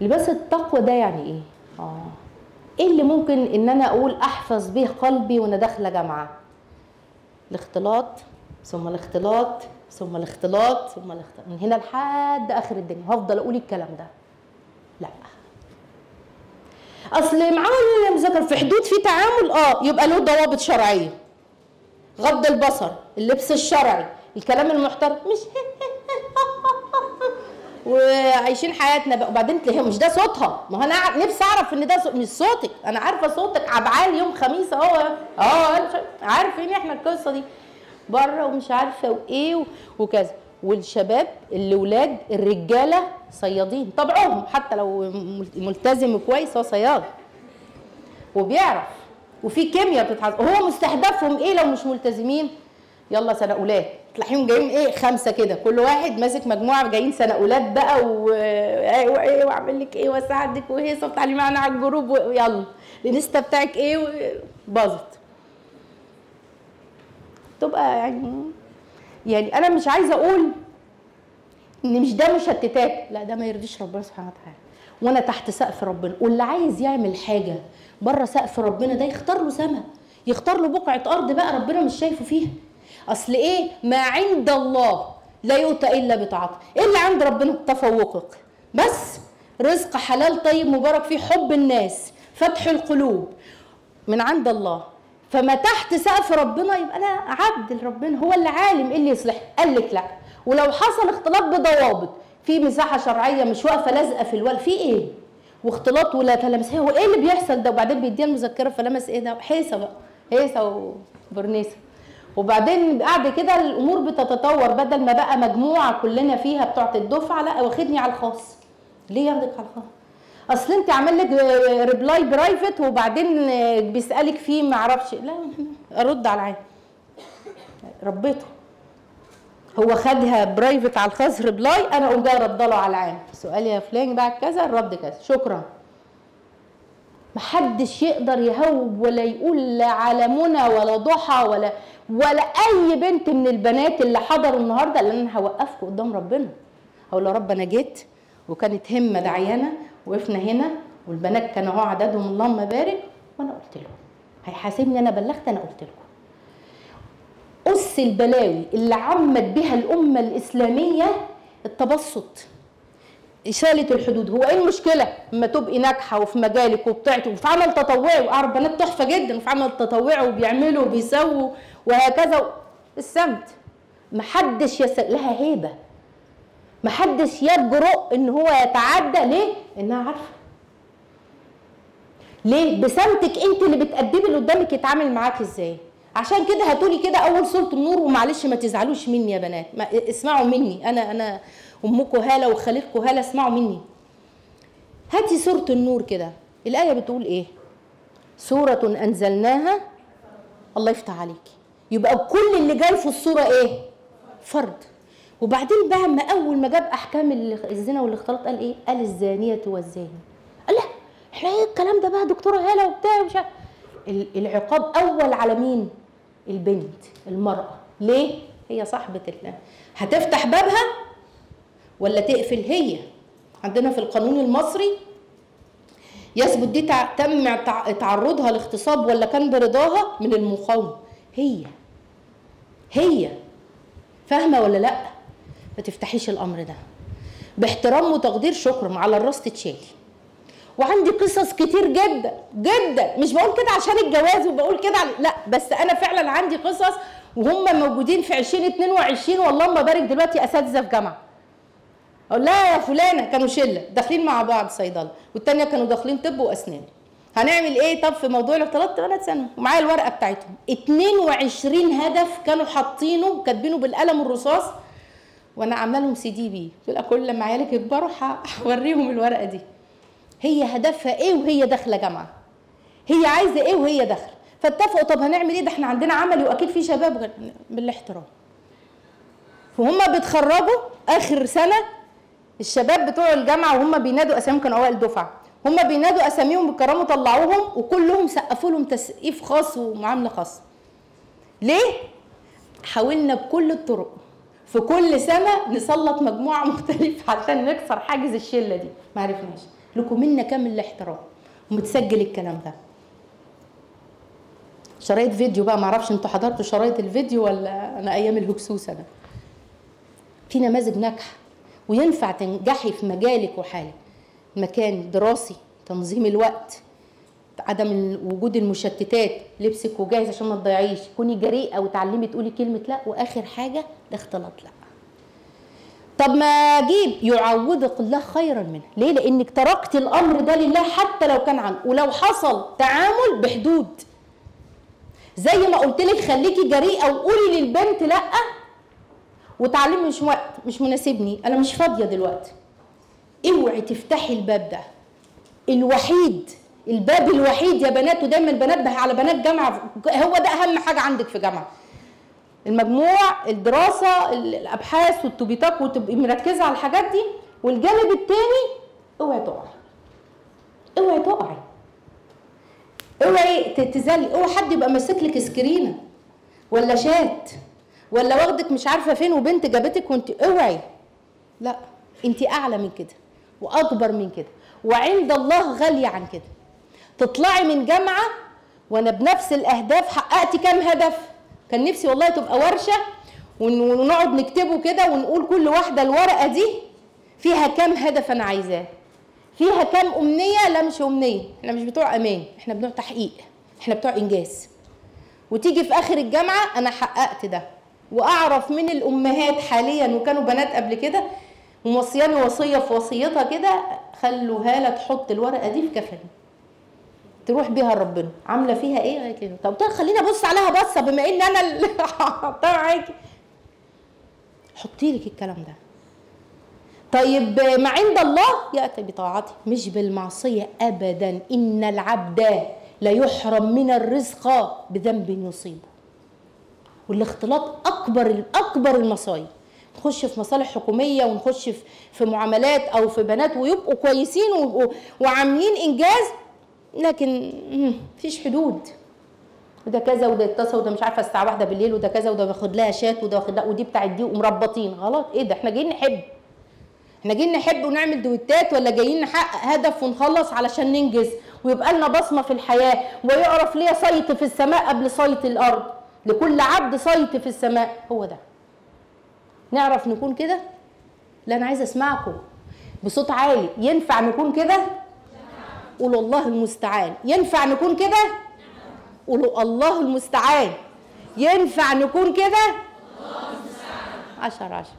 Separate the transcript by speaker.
Speaker 1: لباس التقوى ده يعني ايه اه ايه اللي ممكن ان انا اقول احفظ به قلبي وانا داخله جامعه الاختلاط ثم الاختلاط ثم الاختلاط ثم الاختلاط من هنا لحد اخر الدنيا هفضل اقول الكلام ده لا اصل معاه مذاكر في حدود في تعامل اه يبقى له ضوابط شرعيه غض البصر اللبس الشرعي الكلام المحترم مش وعايشين حياتنا بقى وبعدين تلاقيها مش ده صوتها ما هو انا نفسي اعرف ان ده صوت مش صوتك انا عارفه صوتك عبعال يوم خميس اهو اه عارفين احنا القصه دي بره ومش عارفه وايه وكذا والشباب اللي ولاد الرجاله صيادين طبعهم حتى لو ملتزم كويس هو صياد وبيعرف وفي كيمياء بتتحصل هو مستهدفهم ايه لو مش ملتزمين يلا سنه اولاد تلاقيهم جايين ايه خمسه كده كل واحد ماسك مجموعه جايين سنه اولاد بقى وايه واعمل لك ايه واساعدك وايه صف تعالي معانا على الجروب ويلا الانستا بتاعك ايه باظت تبقى يعني يعني انا مش عايزه اقول ان مش ده مشتتات لا ده ما يرضيش ربنا سبحانه وتعالى وانا تحت سقف ربنا واللي عايز يعمل حاجه بره سقف ربنا ده يختار له سما يختار له بقعه ارض بقى ربنا مش شايفه فيها اصل ايه ما عند الله لا يؤتى الا بطاعته ايه اللي عند ربنا تفوقك بس رزق حلال طيب مبارك فيه حب الناس فتح القلوب من عند الله فما تحت سقف ربنا يبقى انا عبد لربنا هو اللي عالم ايه اللي يصلح قال لك لا ولو حصل اختلاط بضوابط في مساحه شرعيه مش واقفه لازقه في الوال في ايه واختلاط ولا تلامس هو ايه اللي بيحصل ده وبعدين بيديها المذكره فلمس ايه ده حيسه بقى حيسه وبرنيسه وبعدين بعد كده الامور بتتطور بدل ما بقى مجموعه كلنا فيها بتوع الدفعه لا واخدني على الخاص ليه ياخدك على الخاص اصل انت عامل لك ريبلاي برايفت وبعدين بيسالك فيه ما اعرفش لا ارد على العين ربيته هو خدها برايفت على الخاص ريبلاي انا اقوم جاي رد له على العام سؤال يا فلان بعد كذا الرد كذا شكرا محدش يقدر يهوب ولا يقول لا على منى ولا ضحى ولا ولا اي بنت من البنات اللي حضروا النهارده لان انا هوقفكم قدام ربنا هقول له رب انا جيت وكانت همه دعيانه وقفنا هنا والبنات كانوا اهو عددهم اللهم بارك وانا قلت لهم هيحاسبني انا بلغت انا قلت لكم أس البلاوي اللي عمت بها الأمة الإسلامية التبسط إشالة الحدود هو إيه المشكلة لما تبقي ناجحة وفي مجالك وبتاعتي وفي عمل تطوعي وأعرف بنات تحفة جدا وفي عمل تطوعي وبيعملوا وبيسووا وهكذا السمت محدش يس... لها هيبة محدش يجرؤ إن هو يتعدى ليه؟ إنها عارفة ليه؟ بسمتك أنت اللي بتقدمي اللي قدامك يتعامل معاك إزاي؟ عشان كده هاتولي كده اول سوره النور ومعلش ما تزعلوش مني يا بنات ما اسمعوا مني انا انا امكم هاله وخالتكم هاله اسمعوا مني هاتي سوره النور كده الايه بتقول ايه سوره انزلناها الله يفتح عليكي يبقى كل اللي جاي في الصوره ايه فرد وبعدين بقى ما اول ما جاب احكام الزنا والاختلاط قال ايه قال الزانيه والزاني قال لا احنا ايه الكلام ده بقى دكتوره هاله وبتاع ومش العقاب اول على مين البنت المرأة ليه؟ هي صاحبة الله هتفتح بابها ولا تقفل هي عندنا في القانون المصري يثبت دي تم تعرضها لاغتصاب ولا كان برضاها من المقاومة هي هي فاهمة ولا لا ما تفتحيش الأمر ده باحترام وتقدير شكرا على الراس تتشالي وعندي قصص كتير جدا جدا مش بقول كده عشان الجواز وبقول كده لا بس انا فعلا عندي قصص وهم موجودين في 2022 والله ما بارك دلوقتي اساتذه في جامعه اقول لها يا فلانه كانوا شله داخلين مع بعض صيدله والتانيه كانوا داخلين طب واسنان هنعمل ايه طب في موضوع الاختلاط بنات ثانوي ومعايا الورقه بتاعتهم 22 هدف كانوا حاطينه كاتبينه بالقلم الرصاص وانا عامله لهم سي دي بي كل لما عيالك يكبروا هوريهم الورقه دي هي هدفها ايه وهي داخله جامعه هي عايزه ايه وهي داخله فاتفقوا طب هنعمل ايه ده احنا عندنا عملي واكيد في شباب غير بالاحترام فهم بيتخرجوا اخر سنه الشباب بتوع الجامعه وهم بينادوا اساميهم كانوا اوائل دفعه هم بينادوا اساميهم بالكرامه طلعوهم وكلهم سقفوا لهم تسقيف خاص ومعامله خاصه ليه حاولنا بكل الطرق في كل سنه نسلط مجموعه مختلفه عشان نكسر حاجز الشله دي ما عرفناش لكم منا كامل الاحترام ومتسجل الكلام ده شرايط فيديو بقى معرفش انتوا حضرتوا شرايط الفيديو ولا انا ايام الهكسوس انا في نماذج ناجحه وينفع تنجحي في مجالك وحالك مكان دراسي تنظيم الوقت عدم وجود المشتتات لبسك وجاهز عشان ما تضيعيش كوني جريئه وتعلمي تقولي كلمه لا واخر حاجه الاختلاط لا طب ما اجيب يعوضك الله خيرا منه ليه لانك تركت الامر ده لله حتى لو كان عنه ولو حصل تعامل بحدود زي ما قلت لك خليكي جريئه وقولي للبنت لا وتعلمي مش وقت مش مناسبني انا مش فاضيه دلوقتي اوعي تفتحي الباب ده الوحيد الباب الوحيد يا بنات ودايما بنبه على بنات جامعه هو ده اهم حاجه عندك في جامعه المجموع الدراسه الابحاث والتوبيتات وتبقي مركزه على الحاجات دي والجانب التاني اوعي تقعي اوعي تقعي اوعي تتزلي اوعي حد يبقى ماسك لك سكرينه ولا شات ولا واخدك مش عارفه فين وبنت جابتك وانت اوعي لا انت اعلى من كده واكبر من كده وعند الله غاليه عن كده تطلعي من جامعه وانا بنفس الاهداف حققت كام هدف كان نفسي والله تبقى ورشه ونقعد نكتبه كده ونقول كل واحده الورقه دي فيها كام هدف انا عايزاه فيها كام امنيه لا مش امنيه احنا مش بتوع امان احنا بتوع تحقيق احنا بتوع انجاز وتيجي في اخر الجامعه انا حققت ده واعرف من الامهات حاليا وكانوا بنات قبل كده وموصياني وصيه في وصيتها كده خلوا هاله تحط الورقه دي في كفني تروح بيها لربنا عامله فيها ايه كده طب خليني ابص عليها بصه بما ان انا اللي حاطاها معاكي حطي لك الكلام ده طيب ما عند الله ياتي بطاعته مش بالمعصيه ابدا ان العبد لا يحرم من الرزق بذنب يصيبه والاختلاط اكبر اكبر المصايب نخش في مصالح حكوميه ونخش في في معاملات او في بنات ويبقوا كويسين وعاملين انجاز لكن مفيش حدود وده كذا وده اتصل وده مش عارفه الساعه واحدة بالليل وده كذا وده واخد لها شات وده واخد لها ودي بتاعت دي ومربطين غلط ايه ده احنا جايين نحب احنا جايين نحب ونعمل دويتات ولا جايين نحقق هدف ونخلص علشان ننجز ويبقى لنا بصمه في الحياه ويعرف ليه صيت في السماء قبل صيت الارض لكل عبد صيت في السماء هو ده نعرف نكون كده لا انا عايزه اسمعكم بصوت عالي ينفع نكون كده قولوا الله المستعان ينفع نكون كده قولوا الله المستعان ينفع نكون كده عشر عشر